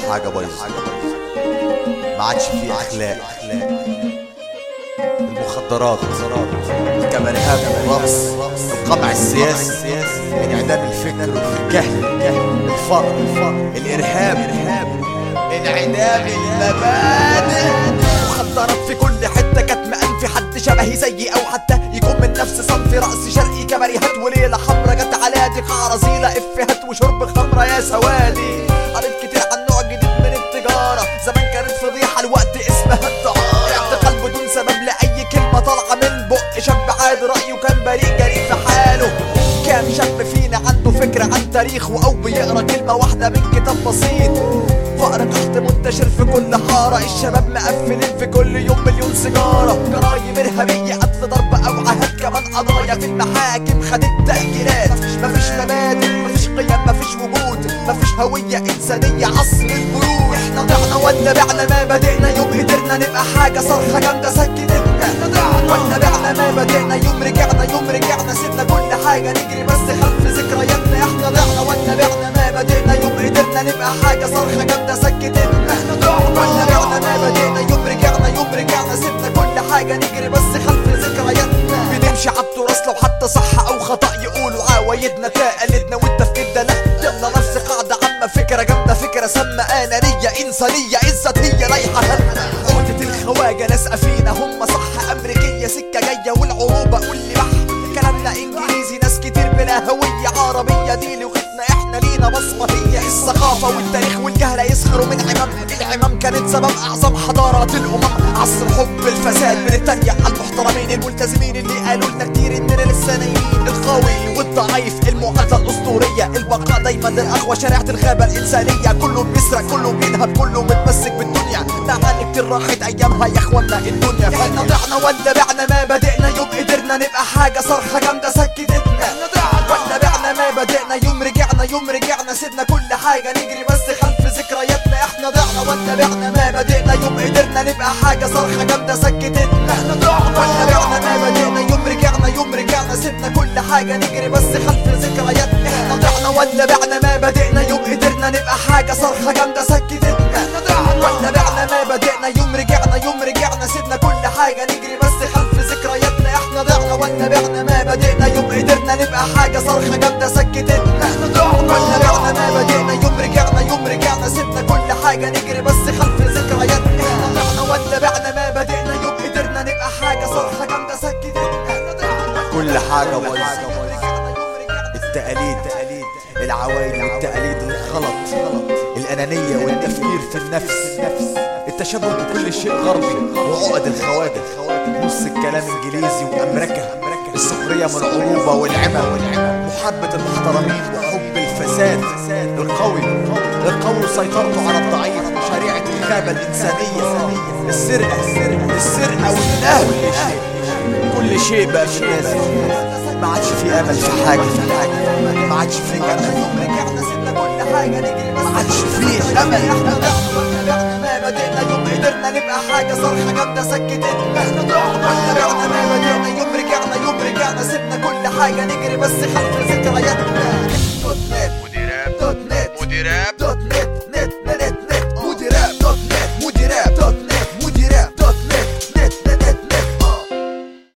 حاجة بايظة ما عادش في اخلاق المخدرات الكباريهات الرقص القمع السياسي انعدام الفكر الجهل الفقر الارهاب انعدام المبادئ مخدرات في كل حتة كتم أنفي حد شبهي زيي أو حتى يكون من نفس صنفي رأس شرقي كباريهات وليلة حمرا جت على دي قاع رزيلة إفيهات وشرب خمرة يا سوادي قريت كتير عن نوع جديد من التجارة زمان كانت فضيحة الوقت اسمها الدعارة اعتقال بدون سبب لأي كلمة طالعة من بق شاب عادي رأيه كان بريء جريء في حاله كام شاب فينا عنده فكرة عن تاريخه أو بيقرا كلمة واحدة من كتاب بسيط فقر قحط منتشر في كل حارة الشباب مقفلين في كل يوم مليون سيجارة جرايم إرهابية قتل ضرب أو عهد كمان قضايا في المحاكم خدت تأجيلات مفيش مبادئ مفيش قيم مفيش وجود مفيش هوية إنسانية عصر البرود احنا ضعنا ولا بعنا ما بدأنا يوم قدرنا نبقى حاجة صرخة جامدة سكتتنا احنا ضعنا ولا بعنا ما بدأنا يوم رجعنا يوم رجعنا سيبنا كل حاجة نجري بس خلف ذكرياتنا احنا ضعنا ولا بعنا ما بدأنا يوم قدرنا نبقى حاجة صرخة جامدة سكتتنا احنا ضعنا ولا بعنا ما بدأنا يوم رجعنا يوم رجعنا سيبنا كل حاجة نجري بس خلف ذكرياتنا بنمشي عالتراث لو حتى صح او خطأ يقولوا عوايدنا تقلدنا والتفكير ده لا يلا نفس قاعدة عامة فكرة جامدة فكرة سامة انانية انسانية عزت هي رايحة هلنا عودة الخواجة لازقة فينا هم صح امريكية سكة جاية والعروبة قول لي بح كلامنا انجليزي ناس كتير بلا هوية عربية دي لغتنا احنا لينا بصمة هي الثقافة والتاريخ والجهلة يسخروا من عمام العمام كانت سبب اعظم حضارات الامم عصر حب الفساد بنتريق على المحترمين الملتزمين اللي قالوا لنا كتير اننا لسه نايمين القوي والضعيف المعادلة الاسطورية البقاء دايما للاخوة شريعة الغابة الانسانية كله بيسرق كله بينهب كله متمسك بالدنيا معاني كتير راحت ايامها يا اخوانا الدنيا احنا ضعنا ولا بعنا ما بدأنا يوم قدرنا نبقى حاجة صرخة جامدة سكتتنا احنا ضعنا ولا بعنا ما بدأنا يوم رجعنا يوم رجعنا سيبنا كل حاجة نجري بس خلف ذكرياتنا احنا ضعنا ولا بعنا ما بدأنا يوم قدرنا نبقى حاجة صرخة جامدة سكتتنا احنا ضعنا ولا بعنا ما بدأنا يوم رجعنا يوم رجعنا سيبنا كل حاجة نجري بس خلف ذكرياتنا احنا ضعنا ولا بعنا ما بدأنا يوم قدرنا نبقى حاجة صرخة جامدة سكتتنا احنا ضعنا ولا بعنا ما بدأنا يوم رجعنا يوم رجعنا سيبنا كل حاجة نجري بس خلف ذكرياتنا احنا ضعنا ولا بعنا ما بدأنا يوم قدرنا نبقى حاجة صرخة جامدة سكتتنا احنا ضعنا ولا بعنا ما بدأنا يوم رجعنا يوم رجعنا سيبنا كل حاجة نجري بس خلف ذكرياتنا احنا ضعنا ولا بعنا ما بدأنا يوم قدرنا نبقى حاجة صرخة جامدة سكتتنا احنا ضعنا كل حاجة بايظة التقاليد العوايد والتقاليد الغلط الأنانية والتفكير في النفس التشبه بكل شيء غربي وعقد الخواجة نص الكلام انجليزي وامريكا السخرية من العروبة والعمى محبة المحترمين وحب الفساد القوي القوي سيطرته على الضعيف وشريعة الغابة الإنسانية السرقة السرقة والنهب كل شيء بقى في الناس ما عادش في امل في حاجه في حاجه ما عادش في امل رجعنا سيبنا كل حاجة نجري بس ما عادش في امل احنا ضعنا ولا بعنا ما بدأنا يوم قدرنا نبقى حاجة صرخة جامدة سكتتنا احنا ضعنا ولا بعنا ما بدأنا يوم رجعنا يوم رجعنا سيبنا كل حاجة نجري بس خلف